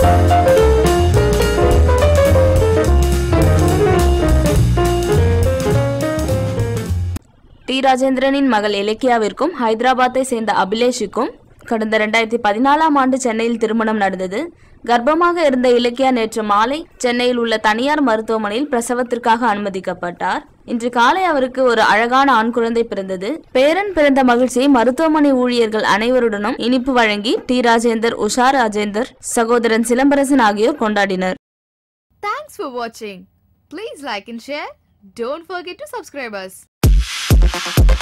D ராஜேந்திரனின் மகள் இலக்கியாவிற்கும் ஹைதராபாத்தை சேர்ந்த அபிலேஷுக்கும் கடந்த ரெண்டாயிரத்தி பதினாலாம் ஆண்டு சென்னையில் திருமணம் நடந்தது கர்ப்பமாக இருந்த இலக்கியா நேற்று மாலை சென்னையில் உள்ள தனியார் மருத்துவமனையில் பிரசவத்திற்காக அனுமதிக்கப்பட்டார் இன்று காலை அவருக்கு ஒரு அழகான ஆண் குழந்தை பிறந்தது பேரன் பிறந்த மகிழ்ச்சியை மருத்துவமனை ஊழியர்கள் அனைவருடனும் இனிப்பு வழங்கி டி ராஜேந்தர் உஷா ராஜேந்தர் சகோதரன் சிலம்பரசன் ஆகியோர் கொண்டாடினர் Thanks for watching. Please like and share. Don't forget to subscribe us.